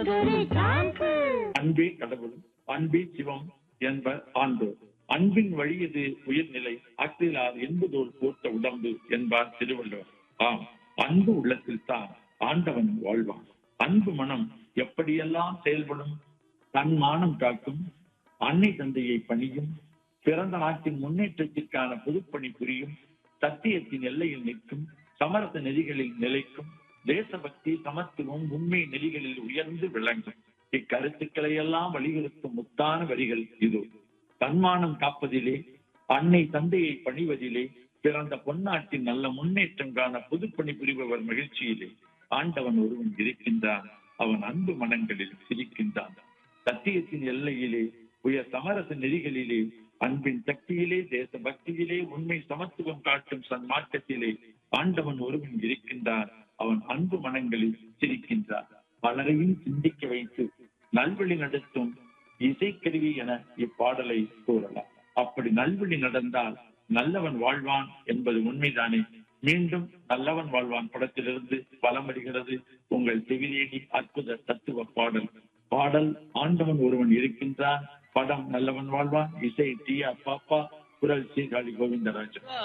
மதுரை சாம்பு அன்பே கடவுள் அன்பே சிவம் என்ப ஆண்டோர் அன்பின் வழியது உயிர்நிலை அற்றிலார் என்பதோர் போர்த்த உடம்பு என்பார் திருவள்ளுவர் ஆம் அன்பு உள்ளத்தில் தான் ஆண்டவன் வாழ்வான் அன்பு மனம் எப்படியெல்லாம் செயல்படும் தன் மானம் காக்கும் அன்னை தந்தையை பணியும் பிறந்த நாட்டின் முன்னேற்றத்திற்கான பொதுப்பணி புரியும் சத்தியத்தின் எல்லையில் நிற்கும் சமரச நெறிகளில் நிலைக்கும் தேசபக்தி சமத்துவம் உண்மை நெறிகளில் உயர்ந்து விளங்கும் இக்கருத்துக்களை எல்லாம் வலியுறுத்தும் முத்தான வரிகள் இதோ தன்மானம் காப்பதிலே அன்னை தந்தையை பணிவதிலே பிறந்த பொன்னாட்டின் நல்ல முன்னேற்றம் காண பொதுப்பணி புரிபவர் மகிழ்ச்சியிலே ஆண்டவன் ஒருவன் இருக்கின்றான் அவன் அன்பு மனங்களில் சிரிக்கின்றான் சத்தியத்தின் எல்லையிலே உயர் சமரச நெறிகளிலே அன்பின் சக்தியிலே தேச பக்தியிலே உண்மை சமத்துவம் காட்டும் சன்மார்க்கத்திலே ஆண்டவன் ஒருவன் இருக்கின்றான் அவன் அன்பு மனங்களில் சிரிக்கின்றான் பலரையும் சிந்திக்க வைத்து நல்வழி நடத்தும் இசைக்கருவி என இப்பாடலை கூறலாம் அப்படி நல்வழி நடந்தால் நல்லவன் வாழ்வான் என்பது உண்மைதானே மீண்டும் நல்லவன் வாழ்வான் படத்திலிருந்து பலம் வருகிறது உங்கள் செவிலேடி அற்புத தத்துவ பாடல் பாடல் ஆண்டவன் ஒருவன் இருக்கின்றான் படம் நல்லவன் வாழ்வான் இசை டி ஆர் பாப்பா குரல் சீர்காழி கோவிந்தராஜன்